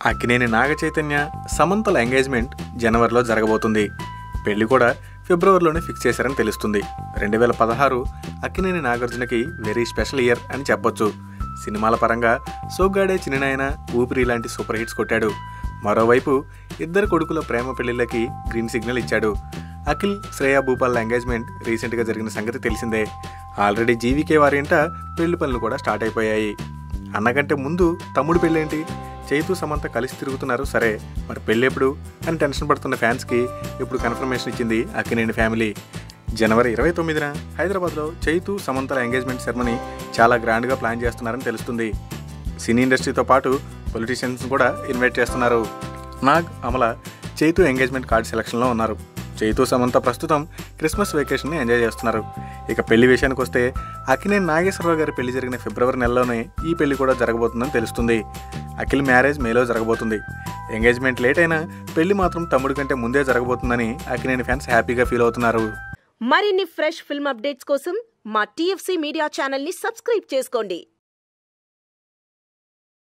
అక్కినేని నాగ చైతన్య సమంతల ఎంగేజ్మెంట్ జనవరిలో జరగబోతుంది పెళ్లి కూడా ఫిబ్రవరిలోనే ఫిక్స్ చేశారని తెలుస్తుంది రెండు వేల పదహారు అక్కినేని నాగార్జునకి వెరీ స్పెషల్ ఇయర్ అని చెప్పొచ్చు సినిమాల పరంగా సోగ్గాడే చిన్ననాయన ఊపిరి లాంటి సూపర్ హిట్స్ కొట్టాడు మరోవైపు ఇద్దరు కొడుకుల ప్రేమ పెళ్లిళ్ళకి గ్రీన్ సిగ్నల్ ఇచ్చాడు అఖిల్ శ్రేయా భూపాల్ ఎంగేజ్మెంట్ రీసెంట్గా జరిగిన సంగతి తెలిసిందే ఆల్రెడీ జీవికే వారింట పెళ్లి పనులు కూడా స్టార్ట్ అయిపోయాయి అన్నకంటే ముందు తమ్ముడు పెళ్ళేంటి చైతు సమంత కలిసి తిరుగుతున్నారు సరే మరి పెళ్ళెప్పుడు అని టెన్షన్ పడుతున్న ఫ్యాన్స్కి ఇప్పుడు కన్ఫర్మేషన్ ఇచ్చింది అక్కినేని ఫ్యామిలీ జనవరి ఇరవై తొమ్మిదిన హైదరాబాద్లో చైతు సమంతల ఎంగేజ్మెంట్ సెరమనీ చాలా గ్రాండ్గా ప్లాన్ చేస్తున్నారని తెలుస్తుంది సినీ ఇండస్ట్రీతో పాటు పొలిటీషియన్స్ కూడా ఇన్వైట్ చేస్తున్నారు నాగ్ అమల చైతు ఎంగేజ్మెంట్ కార్డ్ సెలక్షన్లో ఉన్నారు చైతు సమంత ప్రస్తుతం క్రిస్మస్ వెకేషన్ని ఎంజాయ్ చేస్తున్నారు ఇక పెళ్లి విషయానికి వస్తే అక్కినేని నాగేశ్వరరావు గారి పెళ్లి జరిగిన ఫిబ్రవరి నెలలోనే ఈ పెళ్లి కూడా జరగబోతుందని తెలుస్తుంది అఖిల్ మ్యారేజ్ మేలో జరగబోతుంది ఎంగేజ్మెంట్ లేట్ అయినా పెళ్లి మాత్రం తమ్ముడి కంటే ముందే జరగబోతుందని అక్కినేని ఫ్యాన్స్ హ్యాపీగా ఫీల్ అవుతున్నారు మరిన్ని ఫ్రెష్ ఫిల్మ్ అప్డేట్స్ కోసం మా టీఎఫ్సీ మీడియా ఛానల్ని సబ్స్క్రైబ్ చేసుకోండి